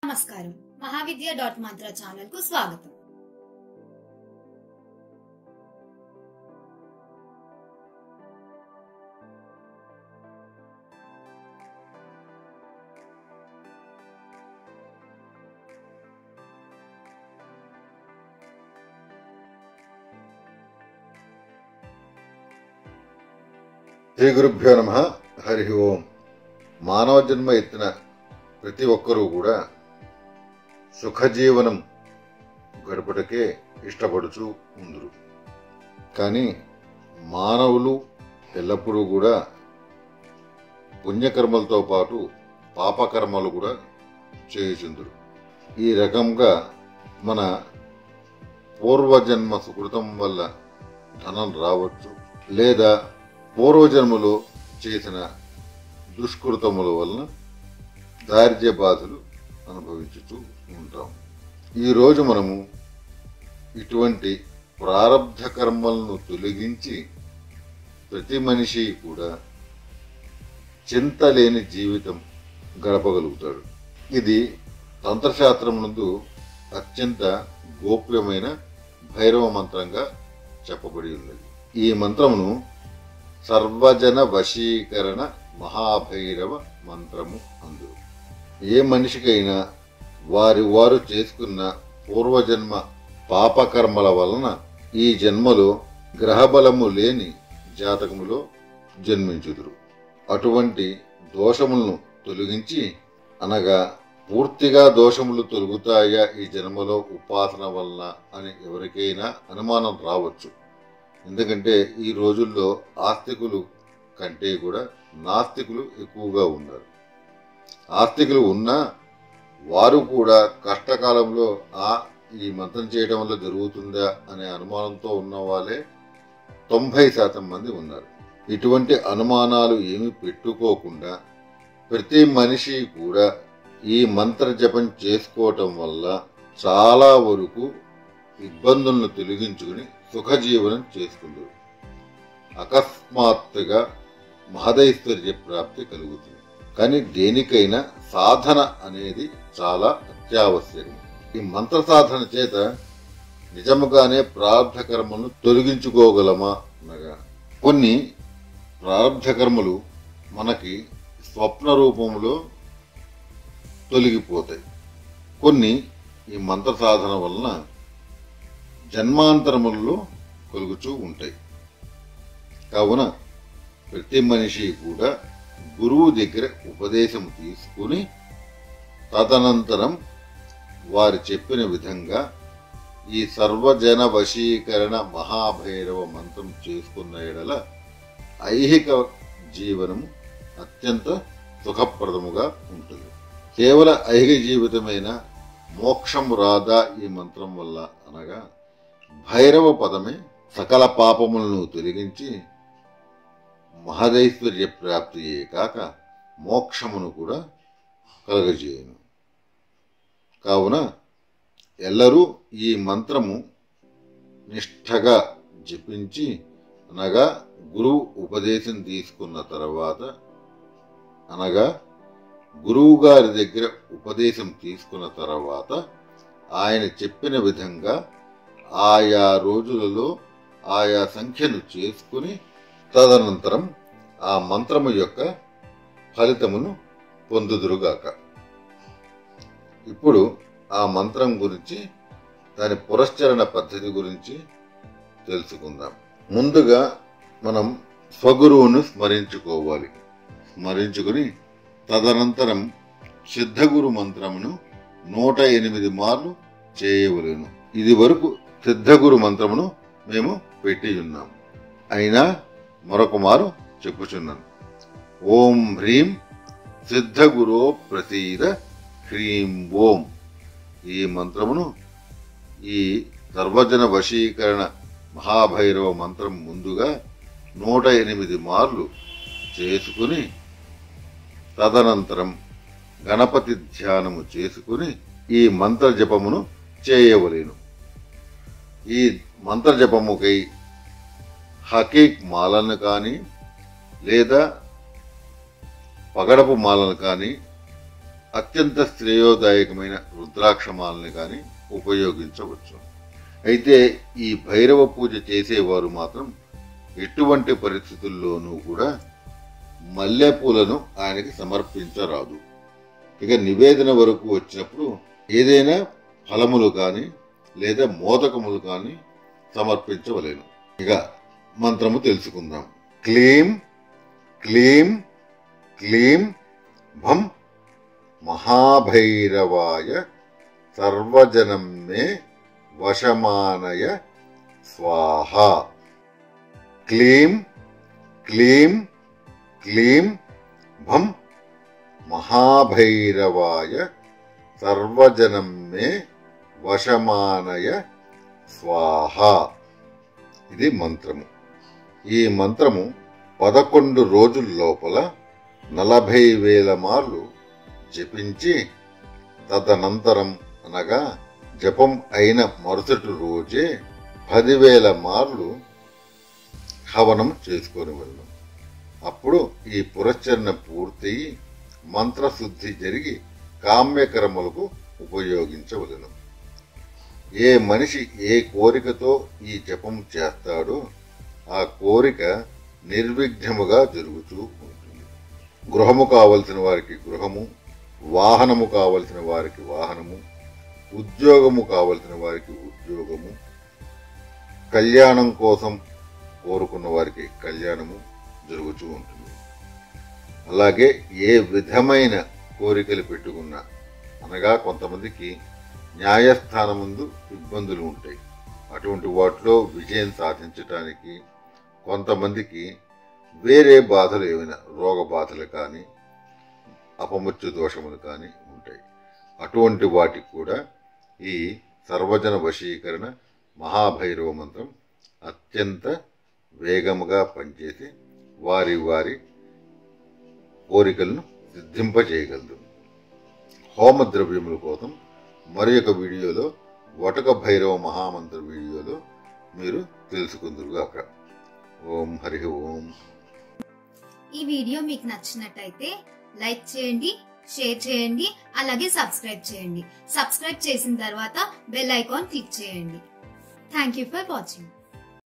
నమస్కారం మహావిద్య డాట్ మంత్ర ఛానల్ కు స్వాగతం శ్రీ గురుభ్యో నమ హరి ఓం మానవ జన్మ ఎత్తిన ప్రతి ఒక్కరూ కూడా సుఖజీవనం గడుపుటకే ఇష్టపడుచు ఉందురు కానీ మానవులు ఎల్లప్పుడూ కూడా పుణ్యకర్మలతో పాటు పాపకర్మలు కూడా చేయుచుందురు ఈ రకంగా మన పూర్వజన్మ సుకృతం వల్ల ధనం రావచ్చు లేదా పూర్వజన్మలో చేసిన దుష్కృతముల వలన దారిద్ర్య బాధలు అనుభవించుతూ ఉంటాం ఈరోజు మనము ఇటువంటి ప్రారంధ కర్మలను తొలగించి ప్రతి మనిషి కూడా చింత లేని జీవితం గడపగలుగుతాడు ఇది తంత్రశాస్త్రం నందు అత్యంత గోప్యమైన భైరవ మంత్రంగా చెప్పబడి ఉన్నది ఈ మంత్రమును సర్వజన వశీకరణ మహాభైరవ మంత్రము అందు ఏ మనిషికైనా వారి వారు చేసుకున్న పూర్వజన్మ పాపకర్మల వలన ఈ జన్మలో గ్రహబలము లేని జాతకములో జన్మించుదురు అటువంటి దోషములను తొలగించి అనగా పూర్తిగా దోషములు తొలగుతాయా ఈ జన్మలో ఉపాసన వలన అని ఎవరికైనా అనుమానం రావచ్చు ఎందుకంటే ఈ రోజుల్లో ఆస్తికులు కంటే కూడా నాస్తికులు ఎక్కువగా ఉన్నారు ఆస్తికులు ఉన్నా వారు కూడా కష్టకాలంలో ఆ ఈ మంత్రం చేయడం వల్ల జరుగుతుందా అనే అనుమానంతో ఉన్న వాళ్ళే తొంభై శాతం మంది ఉన్నారు ఇటువంటి అనుమానాలు ఏమి పెట్టుకోకుండా ప్రతి మనిషి కూడా ఈ మంత్ర జపం చేసుకోవటం వల్ల చాలా వరకు ఇబ్బందులను తొలగించుకుని సుఖజీవనం చేసుకుందరు అకస్మాత్తుగా మహదైశ్వర్య ప్రాప్తి కలుగుతుంది కానీ దేనికైనా సాధన అనేది చాలా అత్యావశ్యకం ఈ మంత్ర సాధన చేత నిజముగానే ప్రారంధ కర్మలను తొలగించుకోగలమా అనగా కొన్ని ప్రారంధ కర్మలు మనకి స్వప్న రూపంలో తొలగిపోతాయి కొన్ని ఈ మంత్ర సాధన వలన జన్మాంతరములలో కలుగుతూ ఉంటాయి కావున ప్రతి మనిషి కూడా గురువు దగ్గర ఉపదేశం తీసుకుని తదనంతరం వారు చెప్పిన విధంగా ఈ సర్వజన వశీకరణ మహాభైరవ మంత్రం చేసుకున్న ఎడల ఐహిక జీవనము అత్యంత సుఖప్రదముగా ఉంటుంది కేవల ఐహిక జీవితమైన మోక్షం రాదా ఈ మంత్రం వల్ల అనగా భైరవ పదమే సకల పాపములను తొలగించి మహదైశ్వర్య ప్రాప్తియే కాక మోక్షమును కూడా కలగజేయను కావున ఎల్లరూ ఈ మంత్రము నిష్ఠగా జపించి అనగా గురువు ఉపదేశం తీసుకున్న తర్వాత అనగా గురువు గారి దగ్గర ఉపదేశం తీసుకున్న తర్వాత ఆయన చెప్పిన విధంగా ఆయా రోజులలో ఆయా సంఖ్యను చేసుకుని తదనంతరం ఆ మంత్రము యొక్క ఫలితమును పొందుదురుగాక ఇప్పుడు ఆ మంత్రం గురించి దాని పురస్చరణ పద్ధతి గురించి తెలుసుకుందాం ముందుగా మనం స్వగురువును స్మరించుకోవాలి స్మరించుకుని తదనంతరం సిద్ధగురు మంత్రమును నూట ఎనిమిది మార్లు చేయవలేను ఇది వరకు సిద్ధగురు మంత్రమును మేము పెట్టి ఉన్నాం అయినా మరొక మారు చెప్పుచున్నాను ఓం హ్రీం సిద్ధగురో ప్రసీద హ్రీం ఓం ఈ మంత్రమును ఈ సర్వజన వశీకరణ మహాభైరవ మంత్రం ముందుగా నూట ఎనిమిది మార్లు చేసుకుని తదనంతరం గణపతి ధ్యానము చేసుకుని ఈ మంత్ర జపమును చేయవలేను ఈ మంత్ర జపముకై హకీక్ మాలను కానీ లేదా పగడపు మాలను కానీ అత్యంత శ్రేయోదాయకమైన రుద్రాక్షమాలని కానీ ఉపయోగించవచ్చు అయితే ఈ భైరవ పూజ చేసేవారు మాత్రం ఎటువంటి పరిస్థితుల్లోనూ కూడా మల్లెపూలను ఆయనకి సమర్పించరాదు ఇక నివేదన వరకు వచ్చినప్పుడు ఏదైనా ఫలములు కానీ లేదా మోదకములు కానీ సమర్పించవలేను ఇక మంత్రము తెలుసుకుందాం క్లీం క్లీం క్లీం భం మహాభైరవాయ సర్వజనం మే వశమానయ స్వాహ క్లీం క్లీం క్లీం భం మహాభైరవాయ సర్వజనం మే వశమానయ స్వాహ ఇది మంత్రము ఈ మంత్రము పదకొండు రోజుల లోపల నలభై వేల మార్లు జపించి తదనంతరం అనగా జపం అయిన మరుసటి రోజే పదివేల మార్లు హవనం చేసుకొని వెళ్ళాం అప్పుడు ఈ పురస్చరణ పూర్తయి మంత్రశుద్ధి జరిగి కామ్యకర్మలకు ఉపయోగించవలను ఏ మనిషి ఏ కోరికతో ఈ జపం చేస్తాడో ఆ కోరిక నిర్విఘ్నముగా జరుగుతూ ఉంటుంది గృహము కావలసిన వారికి గృహము వాహనము కావలసిన వారికి వాహనము ఉద్యోగము కావలసిన వారికి ఉద్యోగము కళ్యాణం కోసం కోరుకున్న వారికి కళ్యాణము జరుగుతూ ఉంటుంది అలాగే ఏ విధమైన కోరికలు పెట్టుకున్నా అనగా కొంతమందికి న్యాయస్థానం ముందు ఇబ్బందులు ఉంటాయి అటువంటి వాటిలో విజయం సాధించటానికి కొంతమందికి వేరే బాధలు ఏమైనా రోగ బాధలు కానీ అపమృత్యు దోషములు కానీ ఉంటాయి అటువంటి వాటికి కూడా ఈ సర్వజన వశీకరణ మహాభైరవ మంత్రం అత్యంత వేగముగా పనిచేసి వారి వారి కోరికలను సిద్ధింపజేయగలదు హోమ ద్రవ్యముల కోసం మరి ఒక వీడియోలో వటక భైరవ మహామంత్ర వీడియోలో మీరు తెలుసుకుందరుగాక ఓం హరి ఓం ఈ వీడియో మీకు నచ్చినట్టయితే లైక్ చేయండి షేర్ చేయండి అలాగే సబ్స్క్రైబ్ చేయండి సబ్స్క్రైబ్ చేసిన తర్వాత బెల్ ఐకాన్ క్లిక్ చేయండి థ్యాంక్ యూ ఫర్ వాచింగ్